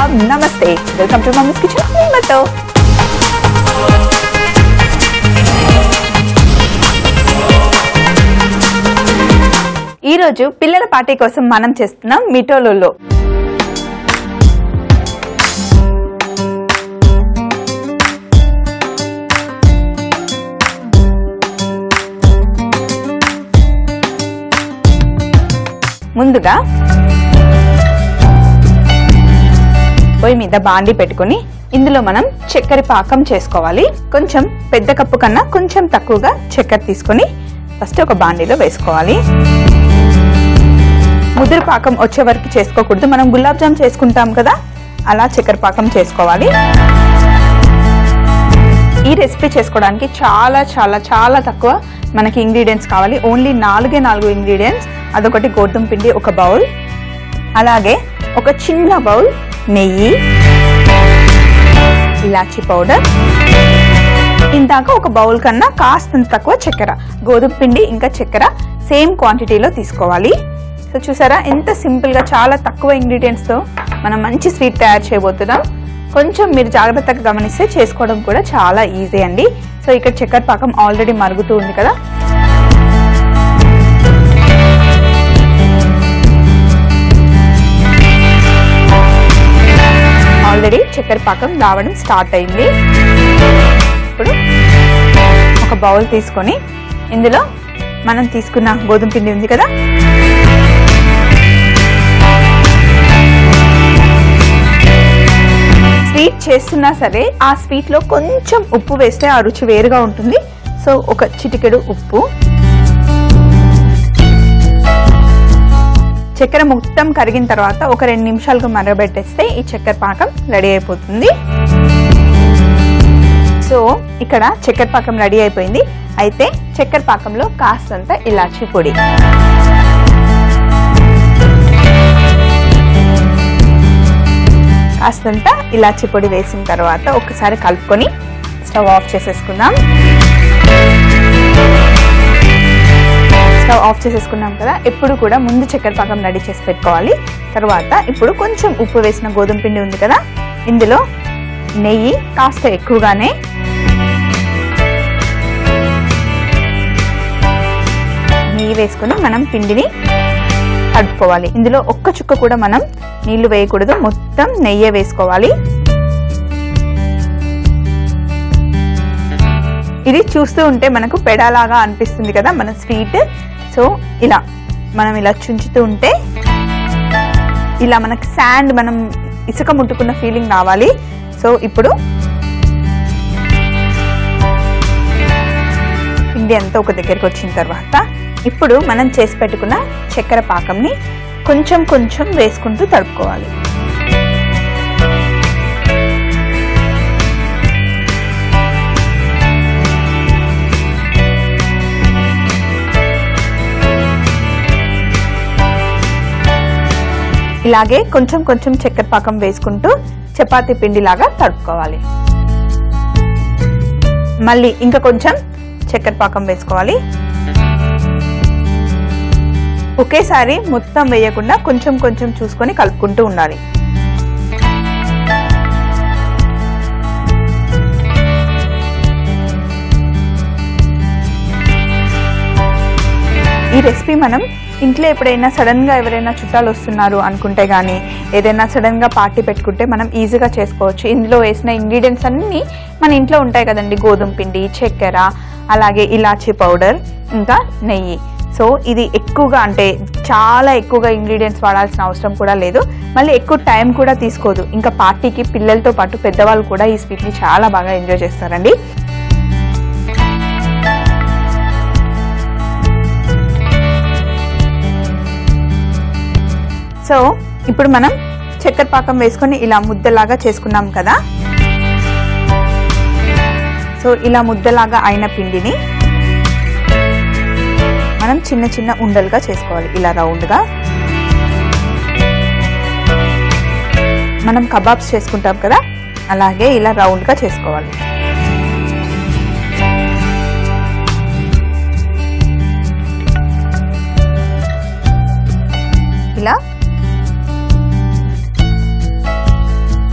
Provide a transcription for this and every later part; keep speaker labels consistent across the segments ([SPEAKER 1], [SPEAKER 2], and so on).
[SPEAKER 1] ఆదాబ్ నమస్తే welcome to mummy's kitchen మేమతో ఈ రోజు పిల్లల పార్టీ కోసం మనం చేస్తున్నాం మిటోలో ముందుగా పొయ్యి మీద బాండి పెట్టుకొని ఇందులో మనం చక్కెర పాకం చేసుకోవాలి కొంచెం పెద్ద కప్పు కన్నా కొంచెం తక్కువగా చక్కెర తీసుకొని ఫస్ట్ ఒక బాండీలో వేసుకోవాలి ముదురు పాకం వచ్చే వరకు చేసుకోకూడదు మనం గులాబ్ జామ్ చేసుకుంటాం కదా అలా చక్కెర పాకం చేసుకోవాలి ఈ రెసిపీ చేసుకోవడానికి చాలా చాలా చాలా తక్కువ మనకి ఇంగ్రీడియంట్స్ కావాలి ఓన్లీ నాలుగే నాలుగు ఇంగ్రీడియంట్స్ అదొకటి గోధుమ పిండి ఒక బౌల్ అలాగే ఒక చిన్న బౌల్ నెయ్యి ఇలాచీ పౌడర్ ఇందాక ఒక బౌల్ కన్నా కాస్తంత తక్కువ చక్కెర గోధుమ పిండి ఇంకా చక్కెర సేమ్ క్వాంటిటీలో తీసుకోవాలి సో చూసారా ఎంత సింపుల్గా చాలా తక్కువ ఇంగ్రీడియంట్స్తో మనం మంచి స్వీట్ తయారు చేయబోతున్నాం కొంచెం మీరు జాగ్రత్తగా గమనిస్తే చేసుకోవడం కూడా చాలా ఈజీ అండి సో ఇక్కడ చక్కెర పాకం ఆల్రెడీ మరుగుతూ ఉంది కదా ఆల్రెడీ చక్కెర పాకం రావడం స్టార్ట్ అయింది ఇప్పుడు ఒక బౌల్ తీసుకొని ఇందులో మనం తీసుకున్న గోధుమ పిండి ఉంది కదా స్వీట్ చేస్తున్నా సరే ఆ స్వీట్ లో కొంచెం ఉప్పు వేస్తే ఆ రుచి వేరుగా ఉంటుంది సో ఒక చిటికెడు ఉప్పు చక్కెర మొత్తం కరిగిన తర్వాత ఒక రెండు నిమిషాలకు మరగబెట్టేస్తే ఈ చక్కెర పాకం రెడీ అయిపోతుంది సో ఇక్కడ చక్కెర పాకం రెడీ అయిపోయింది అయితే చక్కెర పాకంలో కాస్తంత ఇలాచీ పొడి కాస్తంత ఇలాచీ పొడి వేసిన తర్వాత ఒకసారి కలుపుకొని స్టవ్ ఆఫ్ చేసేసుకుందాం స్టవ్ ఆఫ్ చేసేసుకున్నాం కదా ఎప్పుడు కూడా ముందు చక్కెర పాకం రెడీ చేసి పెట్టుకోవాలి తర్వాత ఇప్పుడు కొంచెం ఉప్పు వేసిన గోధుమ పిండి ఉంది కదా ఇందులో నెయ్యి కాస్త ఎక్కువగానే నెయ్యి వేసుకొని మనం పిండిని కలుపుకోవాలి ఇందులో ఒక్క చుక్క కూడా మనం నీళ్లు వేయకూడదు మొత్తం నెయ్యే వేసుకోవాలి ఇది చూస్తూ ఉంటే మనకు పెడాలాగా అనిపిస్తుంది కదా మన స్వీట్ సో ఇలా మనం ఇలా చుంచుతూ ఉంటే ఇలా మనకు శాండ్ మనం ఇసుక ముట్టుకున్న ఫీలింగ్ రావాలి సో ఇప్పుడు పిండి అంతా ఒక దగ్గరికి వచ్చిన తర్వాత ఇప్పుడు మనం చేసి పెట్టుకున్న చక్కెర పాకంని కొంచెం కొంచెం వేసుకుంటూ తడుపుకోవాలి ఇలాగే కొంచెం కొంచెం చక్కెర పాకం వేసుకుంటూ చపాతీ పిండిలాగా తడుపుకోవాలి మళ్ళీ ఇంకా కొంచెం చక్కెర పాకం వేసుకోవాలి ఒకేసారి మొత్తం వేయకుండా కొంచెం కొంచెం చూసుకొని కలుపుకుంటూ ఉండాలి ఈ రెసిపీ మనం ఇంట్లో ఎప్పుడైనా సడన్ గా ఎవరైనా చుట్టాలు వస్తున్నారు అనుకుంటే గానీ ఏదైనా సడన్ గా పార్టీ పెట్టుకుంటే మనం ఈజీగా చేసుకోవచ్చు ఇందులో వేసిన ఇంగ్రీడియంట్స్ అన్ని మన ఇంట్లో ఉంటాయి కదండి గోధుమ పిండి చక్కెర అలాగే ఇలాచీ పౌడర్ ఇంకా నెయ్యి సో ఇది ఎక్కువగా అంటే చాలా ఎక్కువగా ఇంగ్రీడియంట్స్ వాడాల్సిన అవసరం కూడా లేదు మళ్ళీ ఎక్కువ టైం కూడా తీసుకోదు ఇంకా పార్టీకి పిల్లలతో పాటు పెద్దవాళ్ళు కూడా ఈ స్వీట్ని చాలా బాగా ఎంజాయ్ చేస్తారండి సో ఇప్పుడు మనం చక్కెర పాకం వేసుకొని ఇలా ముద్దలాగా చేసుకున్నాం కదా సో ఇలా ముద్దలాగా అయిన పిండిని మనం చిన్న చిన్న ఉండలుగా చేసుకోవాలి ఇలా రౌండ్గా మనం కబాబ్స్ చేసుకుంటాం కదా అలాగే ఇలా రౌండ్గా చేసుకోవాలి ఇలా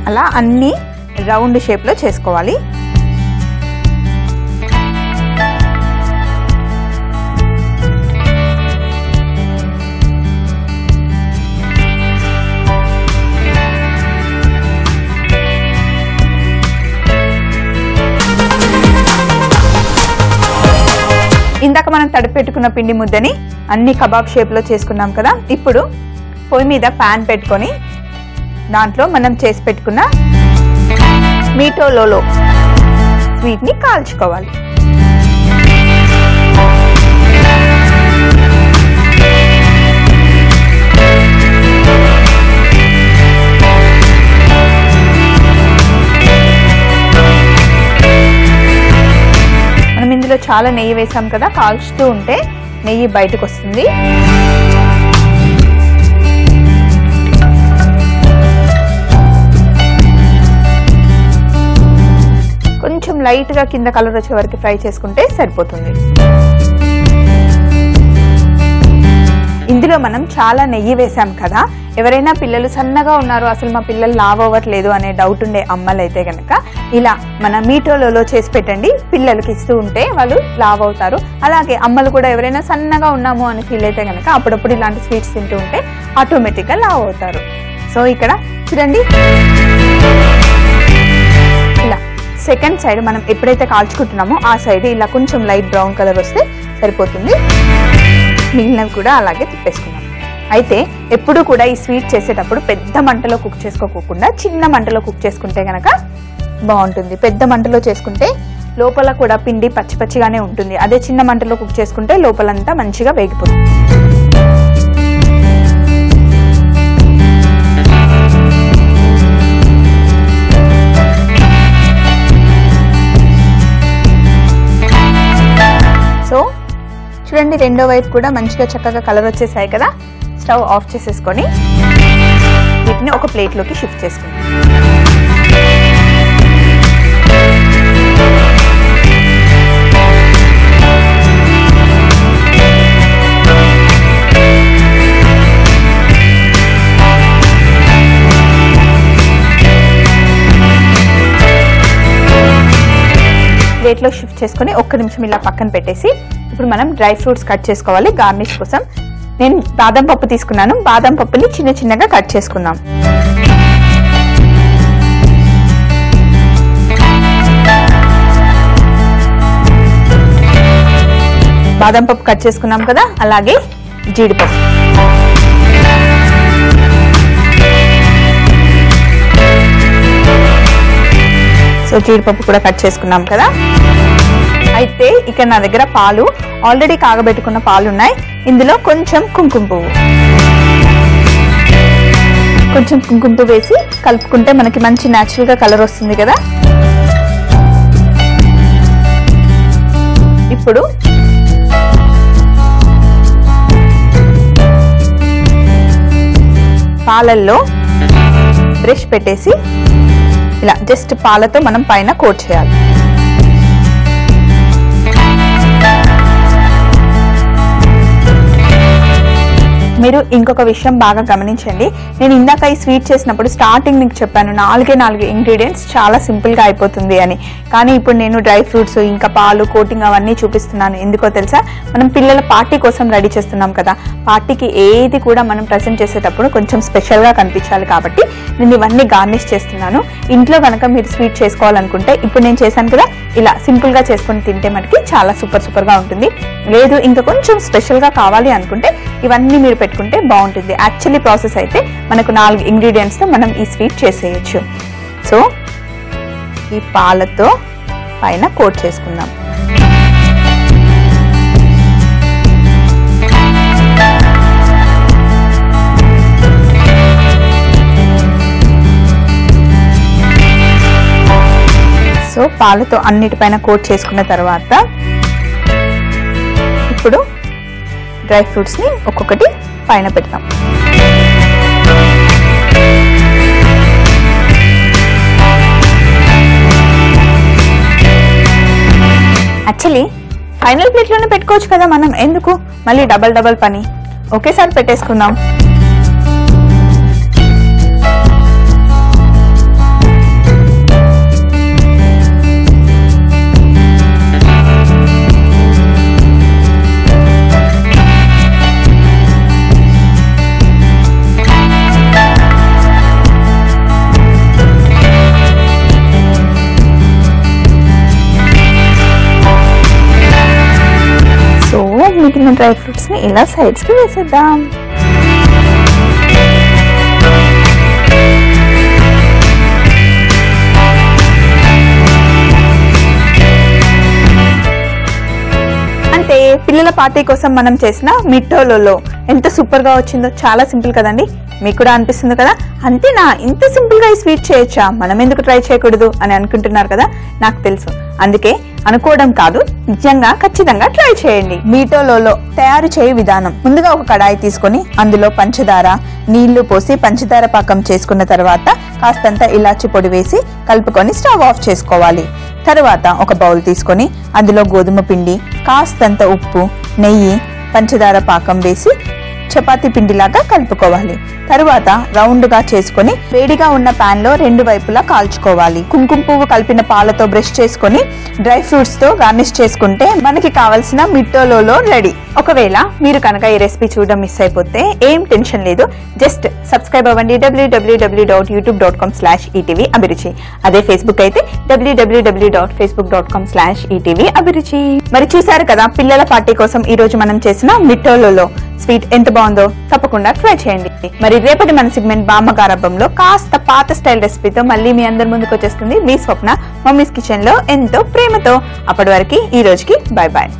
[SPEAKER 1] అలా అన్ని రౌండ్ షేప్లో చేసుకోవాలి ఇందాక మనం తడిపెట్టుకున్న పిండి ముద్దని అన్ని కబాబ్ షేప్లో చేసుకున్నాం కదా ఇప్పుడు పొయ్యి మీద ప్యాన్ పెట్టుకొని దాంట్లో మనం చేసి పెట్టుకున్న మీటోలోలో స్వీట్ని కాల్చుకోవాలి మనం ఇందులో చాలా నెయ్యి వేసాం కదా కాల్చుతూ ఉంటే నెయ్యి బయటకు వస్తుంది కొంచెం లైట్గా కింద కలర్ వచ్చే వరకు ఫ్రై చేసుకుంటే సరిపోతుంది ఇందులో మనం చాలా నెయ్యి వేసాం కదా ఎవరైనా పిల్లలు సన్నగా ఉన్నారు అసలు మా పిల్లలు లావ్ అవ్వట్లేదు అనే డౌట్ ఉండే అమ్మలు అయితే కనుక ఇలా మన మీటోలలో చేసి పెట్టండి పిల్లలకి ఇస్తూ ఉంటే వాళ్ళు లావ్ అవుతారు అలాగే అమ్మలు కూడా ఎవరైనా సన్నగా ఉన్నాము అని ఫీల్ అయితే కనుక అప్పుడప్పుడు ఇలాంటి స్వీట్స్ తింటూ ఉంటే ఆటోమేటిక్గా లావ్ అవుతారు సో ఇక్కడ చూడండి ఇలా సెకండ్ సైడ్ మనం ఎప్పుడైతే కాల్చుకుంటున్నామో ఆ సైడ్ ఇలా కొంచెం లైట్ బ్రౌన్ కలర్ వస్తే సరిపోతుంది మిగిలినవి కూడా అలాగే తిప్పేసుకున్నాం అయితే ఎప్పుడు కూడా ఈ స్వీట్ చేసేటప్పుడు పెద్ద మంటలో కుక్ చేసుకోకుండా చిన్న మంటలో కుక్ చేసుకుంటే కనుక బాగుంటుంది పెద్ద మంటలో చేసుకుంటే లోపల కూడా పిండి పచ్చి పచ్చిగానే ఉంటుంది అదే చిన్న మంటలో కుక్ చేసుకుంటే లోపలంతా మంచిగా వేగిపోతుంది సో చూడండి రెండో వైపు కూడా మంచిగా చక్కగా కలర్ వచ్చేసాయి కదా స్టవ్ ఆఫ్ చేసేసుకొని వీటిని ఒక ప్లేట్లోకి షిఫ్ట్ చేసుకుందాం ప్లేట్లో షిఫ్ట్ చేసుకొని ఒక్క నిమిషం ఇలా పక్కన పెట్టేసి ఇప్పుడు మనం డ్రై ఫ్రూట్స్ కట్ చేసుకోవాలి గార్నిష్ కోసం నేను బాదం పప్పు తీసుకున్నాను బాదం పప్పుని చిన్న చిన్నగా కట్ చేసుకుందాం బాదం పప్పు కట్ చేసుకున్నాం కదా అలాగే జీడిపప్పు సో జీడిపప్పు కూడా కట్ చేసుకున్నాం కదా అయితే ఇక్కడ నా దగ్గర పాలు ఆల్రెడీ కాగబెట్టుకున్న పాలు ఉన్నాయి ఇందులో కొంచెం కుంకుమ పువ్వు కొంచెం కుంకుమ పువ్వు వేసి కలుపుకుంటే మనకి మంచి natural గా కలర్ వస్తుంది కదా ఇప్పుడు పాలల్లో బ్రష్ పెట్టేసి ఇలా జస్ట్ పాలతో మనం పైన కోట్ చేయాలి మీరు ఇంకొక విషయం బాగా గమనించండి నేను ఇందాక ఈ స్వీట్ చేసినప్పుడు స్టార్టింగ్ మీకు చెప్పాను నాలుగే నాలుగు ఇంగ్రీడియంట్స్ చాలా సింపుల్గా అయిపోతుంది అని కానీ ఇప్పుడు నేను డ్రై ఫ్రూట్స్ ఇంకా పాలు కోటింగ్ అవన్నీ చూపిస్తున్నాను ఎందుకో తెలుసా మనం పిల్లల పార్టీ కోసం రెడీ చేస్తున్నాం కదా పార్టీకి ఏది కూడా మనం ప్రజెంట్ చేసేటప్పుడు కొంచెం స్పెషల్గా కనిపించాలి కాబట్టి నేను ఇవన్నీ గార్నిష్ చేస్తున్నాను ఇంట్లో కనుక మీరు స్వీట్ చేసుకోవాలనుకుంటే ఇప్పుడు నేను చేశాను కదా ఇలా సింపుల్గా చేసుకొని తింటే మనకి చాలా సూపర్ సూపర్గా ఉంటుంది లేదు ఇంకా కొంచెం స్పెషల్గా కావాలి అనుకుంటే ఇవన్నీ మీరు పెట్టుకుంటే బాగుంటుంది యాక్చువల్లీ ప్రాసెస్ అయితే మనకు నాలుగు ఇంగ్రీడియంట్స్తో మనం ఈ స్వీట్ చేసేయచ్చు సో ఈ పాలతో పైన కోట్ చేసుకుందాం సో పాలతో అన్నిటిపైన కోట్ చేసుకున్న తర్వాత ఇప్పుడు డ్రై ఫ్రూట్స్ని ఒక్కొక్కటి పైన పెడతాం యాక్చువల్లీ ఫైనల్ ప్లేట్లోనే పెట్టుకోవచ్చు కదా మనం ఎందుకు మళ్ళీ డబల్ డబల్ పని ఒకేసారి పెట్టేసుకుందాం పెట్టిన డ్రై ఫ్రూట్స్ని ఇలా సైడ్స్కి వేసేద్దాం అంటే పిల్లల పార్టీ కోసం మనం చేసిన మిట్టోలలో ఎంత సూపర్ గా వచ్చిందో చాలా సింపుల్ కదండి మీకు కూడా అనిపిస్తుంది కదా అంతేనా ఇంత సింపుల్ గా ఈ స్వీట్ చేయొచ్చా మనం ఎందుకు ట్రై చేయకూడదు అని అనుకుంటున్నారు కదా నాకు తెలుసు అందుకే అనుకోవడం కాదు నిజంగా ఖచ్చితంగా ట్రై చేయండి మీటోలో తయారు చేయ విధానం ముందుగా ఒక కడాయి తీసుకొని అందులో పంచదార నీళ్లు పోసి పంచదార పాకం చేసుకున్న తర్వాత కాస్తంత ఇలాచి పొడి వేసి కలుపుకొని స్టవ్ ఆఫ్ చేసుకోవాలి తరువాత ఒక బౌల్ తీసుకొని అందులో గోధుమ పిండి కాస్తంత ఉప్పు నెయ్యి పంచదార పాకం వేసి చపాతీ పిండిలాగా కలుపుకోవాలి తరువాత రౌండ్ గా చేసుకొని వేడిగా ఉన్న పాన్ లో రెండు వైపులా కాల్చుకోవాలి కుంకుమ పువ్వు కలిపిన పాలతో బ్రష్ చేసుకొని డ్రై ఫ్రూట్స్ తో గార్నిష్ చేసుకుంటే మనకి కావాల్సిన మిట్టోలో రెడీ ఒకవేళ మీరు కనుక ఈ రెసిపీ చూడడం మిస్ అయిపోతే ఏం టెన్షన్ లేదు జస్ట్ సబ్స్క్రైబ్ అవ్వండి WWW dot YouTube dot com slash ETV Abhiruchi అదే ఫేస్బుక్ అయితే WWW dot Facebook dot com slash ETV Abhiruchi మరి చూసారు కదా పిల్లల పార్టీ కోసం ఈ రోజు మనం చేసిన మిట్టోలో స్వీట్ ఎంత బాగుందో తప్పకుండా ట్రై చేయండి మరి రేపటి మన సిగ్మెంట్ బామ్మగారబ్బంలో కాస్త పాత స్టైల్ రెసిపీతో మళ్ళీ మీ అందరి ముందుకు వచ్చేస్తుంది మీ స్వప్న మమ్మీస్ కిచెన్ లో ఎంతో ప్రేమతో అప్పటి వరకు ఈ రోజుకి బై బాయ్